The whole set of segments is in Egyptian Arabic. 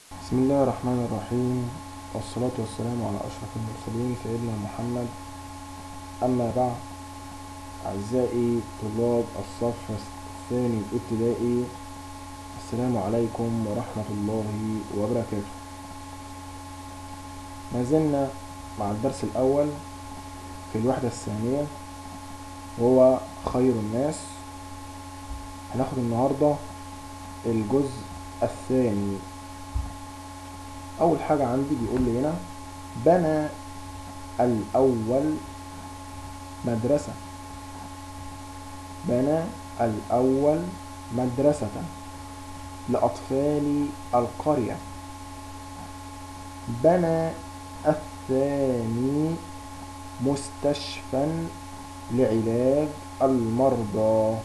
بسم الله الرحمن الرحيم والصلاة والسلام على أشرف المرسلين سيدنا محمد أما بعد أعزائي طلاب الصف الثاني الابتدائي السلام عليكم ورحمة الله وبركاته ما زلنا مع الدرس الأول في الوحدة الثانية وهو خير الناس هناخد النهاردة الجزء الثاني أول حاجة عندي بيقول لي هنا بنى الأول مدرسة بنى الأول مدرسة لأطفال القرية بنى الثاني مستشفى لعلاج المرضى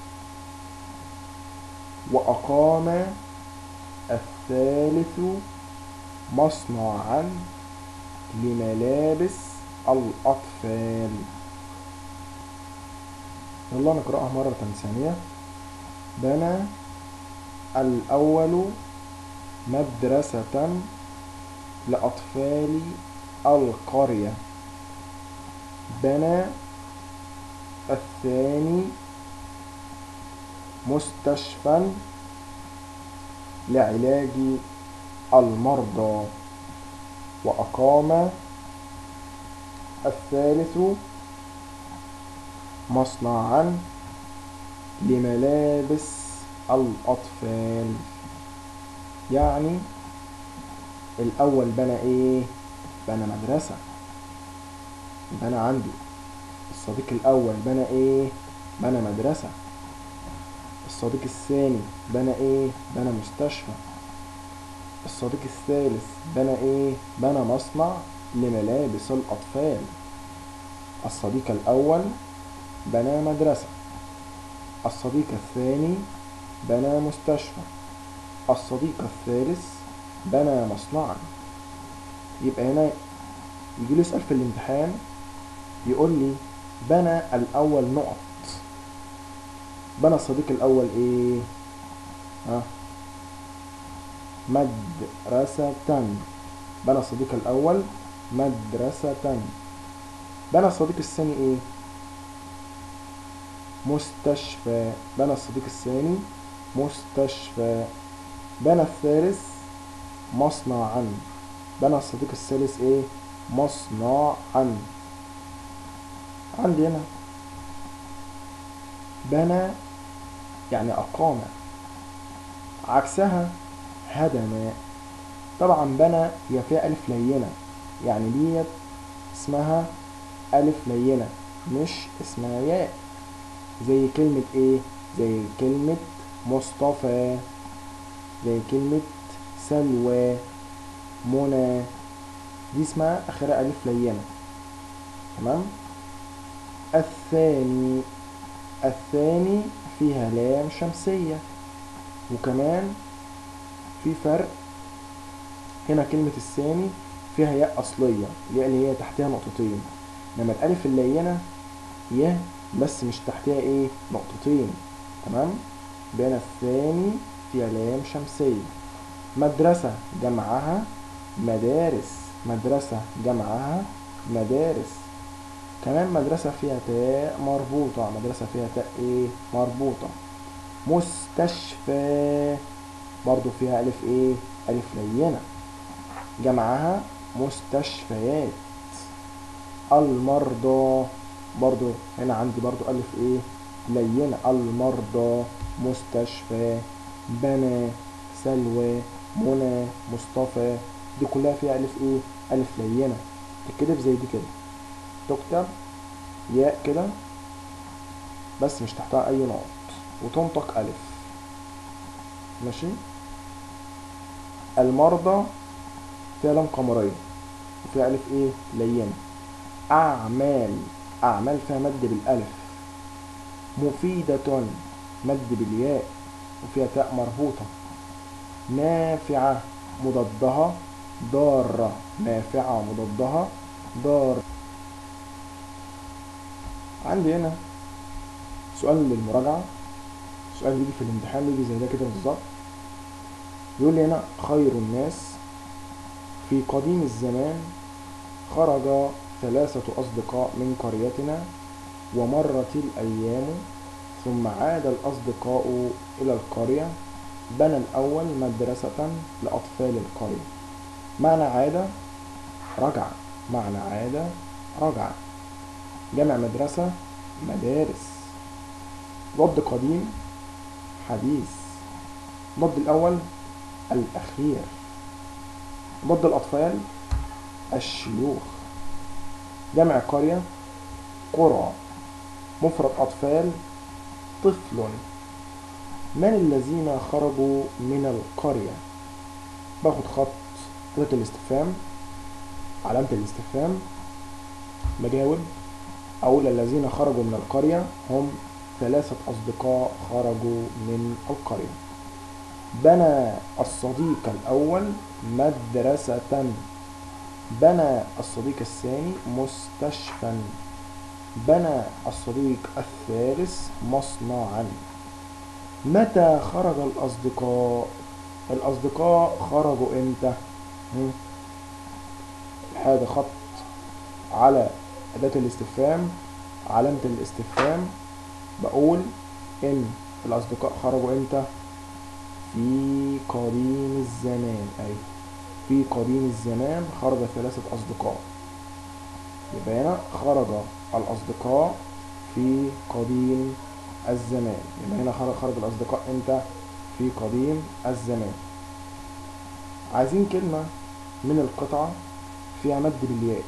وأقام الثالث مصنعا لملابس الأطفال يلا نقرأها مرة ثانية بنى الأول مدرسة لأطفال القرية بنى الثاني مستشفى لعلاج المرضى وأقام الثالث مصنعا لملابس الأطفال يعني الأول بنى إيه؟ بنى مدرسة بنى عندي الصديق الأول بنى إيه؟ بنى مدرسة الصديق الثاني بنى إيه؟ بنى مستشفى الصديق الثالث بنى ايه بنى مصنع لملابس الاطفال الصديق الاول بنى مدرسة الصديق الثاني بنى مستشفى الصديق الثالث بنى مصنعا يبقى هنا يجي لي يسأل في الامتحان يقول لي بنى الأول نقط بنى الصديق الأول إيه؟ ها مدرسة بنى الصديق الأول مدرسة بنى الصديق الثاني إيه؟ مستشفى بنى الصديق الثاني مستشفى بنى الثالث مصنعا بنى الصديق الثالث إيه؟ مصنعا عندي هنا بنى يعني أقام عكسها هدم طبعا بنى هي فيها ألف لينة يعني ديت اسمها ألف لينة مش اسمها ياء زي كلمة ايه زي كلمة مصطفى زي كلمة سلوى منى دي اسمها آخرها ألف لينة تمام الثاني الثاني فيها لام شمسية وكمان في فرق هنا كلمة الثاني فيها ياء أصلية الياء اللي هي تحتها نقطتين لما الألف اللينة ياء بس مش تحتها إيه نقطتين تمام بين الثاني فيها لام شمسية مدرسة جمعها مدارس مدرسة جمعها مدارس كمان مدرسة فيها تاء مربوطة مدرسة فيها تاء إيه مربوطة مستشفى برضو فيها ألف إيه ألف لينة جمعها مستشفيات المرضى برضو هنا عندي برضو ألف إيه لينة المرضى مستشفى بنى سلوى منى مصطفى دي كلها فيها ألف إيه ألف لينة تتكتب زي دي كده تكتب ياء كده بس مش تحتها أي نقط وتنطق ألف ماشي المرضى فيها لام قمرية وفيها ألف إيه لينة أعمال أعمال فيها مد بالألف مفيدة مد بالياء وفيها تاء مربوطة نافعة مضادها ضارة نافعة مضادها ضار عندي هنا سؤال للمراجعة سؤال بيجي في الامتحان بيجي زي ده كده بالظبط يقول لي هنا خير الناس في قديم الزمان خرج ثلاثة أصدقاء من قريتنا ومرت الأيام ثم عاد الأصدقاء إلى القرية بنى الأول مدرسة لأطفال القرية معنى عاد رجع معنى عاد رجع جمع مدرسة مدارس ضد قديم حديث ضد الأول الأخير ضد الأطفال الشيوخ جمع قرية قرى مفرد أطفال طفل من الذين خرجوا من القرية باخد خط أداة الاستفهام علامة الاستفهام بجاوب أقول الذين خرجوا من القرية هم ثلاثة أصدقاء خرجوا من القرية بنى الصديق الأول مدرسة بنى الصديق الثاني مستشفى بنى الصديق الثالث مصنعا متى خرج الأصدقاء الأصدقاء خرجوا إمتى هم؟ حاجة خط على أداة الاستفهام علامة الاستفهام بقول إن الأصدقاء خرجوا إمتى في قديم الزمان أي في قديم الزمان خرج ثلاثة أصدقاء يبقى هنا خرج الأصدقاء في قديم الزمان يبقى هنا خرج خرج الأصدقاء إمتى في قديم الزمان عايزين كلمة من القطعة فيها مد بالياء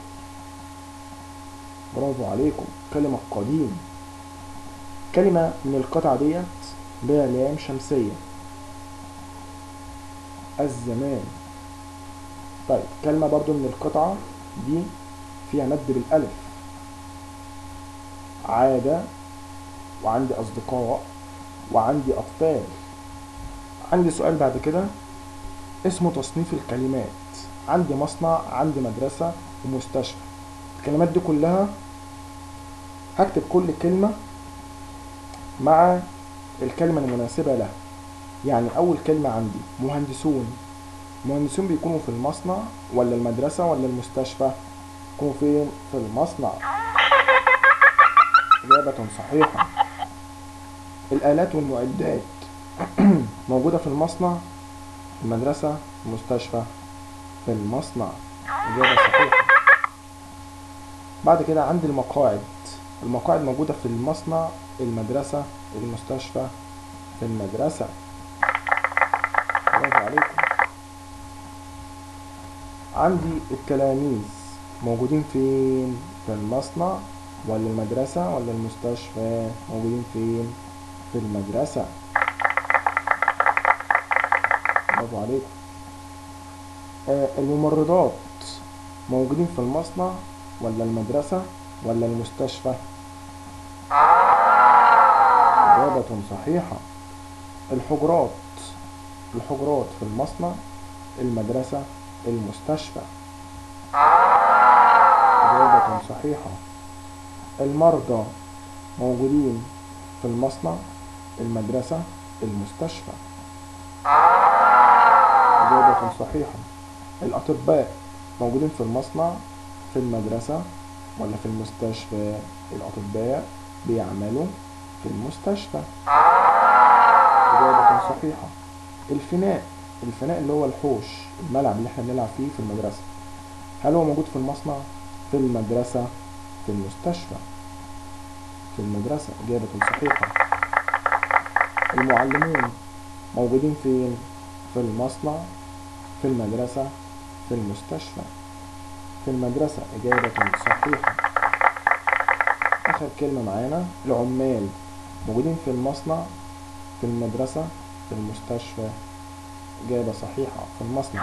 برافو عليكم كلمة قديم كلمة من القطعة ديت بها لام شمسية الزمان طيب كلمة برضو من القطعة دي فيها مد بالألف عادة وعندي أصدقاء وعندي أطفال عندي سؤال بعد كده اسمه تصنيف الكلمات عندي مصنع عندي مدرسة ومستشفى الكلمات دي كلها هكتب كل كلمة مع الكلمة المناسبة لها يعني أول كلمة عندي مهندسون مهندسون بيكونوا في المصنع ولا المدرسة ولا المستشفى يكونوا فين في المصنع إجابة صحيحة الآلات والمعدات موجودة في المصنع المدرسة المستشفى في المصنع إجابة صحيحة بعد كده عندي المقاعد المقاعد موجودة في المصنع المدرسة المستشفى في المدرسة برافو عليكم عندي التلاميذ موجودين فين في المصنع ولا المدرسة ولا المستشفى موجودين فين في المدرسة برافو عليكم آه الممرضات موجودين في المصنع ولا المدرسة ولا المستشفى إجابة صحيحة الحجرات الحجرات في المصنع المدرسة المستشفى إجابة صحيحة المرضى موجودين في المصنع المدرسة المستشفى إجابة صحيحة الأطباء موجودين في المصنع في المدرسة ولا في المستشفى الأطباء بيعملوا في المستشفى إجابة صحيحة الفناء الفناء اللي هو الحوش الملعب اللي احنا بنلعب فيه في المدرسة هل هو موجود في المصنع في المدرسة في المستشفى في المدرسة إجابة صحيحة المعلمون موجودين فين في المصنع في المدرسة في المستشفى في المدرسة إجابة صحيحة آخر كلمة معانا العمال موجودين في المصنع في المدرسة في المستشفى إجابة صحيحة في المصنع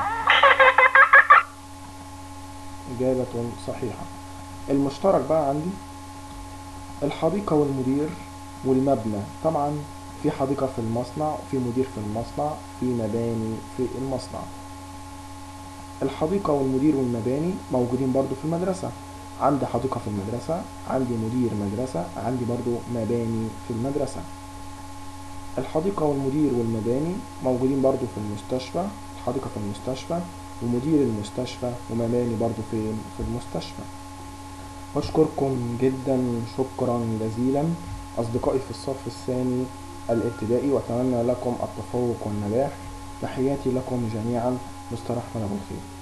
إجابة صحيحة المشترك بقى عندي الحديقة والمدير والمبنى طبعا في حديقة في المصنع وفي مدير في المصنع في مباني في المصنع الحديقة والمدير والمباني موجودين برضو في المدرسة عندي حديقة في المدرسة عندي مدير مدرسة عندي برضو مباني في المدرسة الحديقة والمدير والمباني موجودين برضو في المستشفى الحديقة في المستشفى ومدير المستشفى ومباني برضو فين في المستشفى بشكركم جدا شكرا جزيلا أصدقائي في الصف الثاني الابتدائي وأتمنى لكم التفوق والنجاح تحياتي لكم جميعا مستر أحمد أبو الخير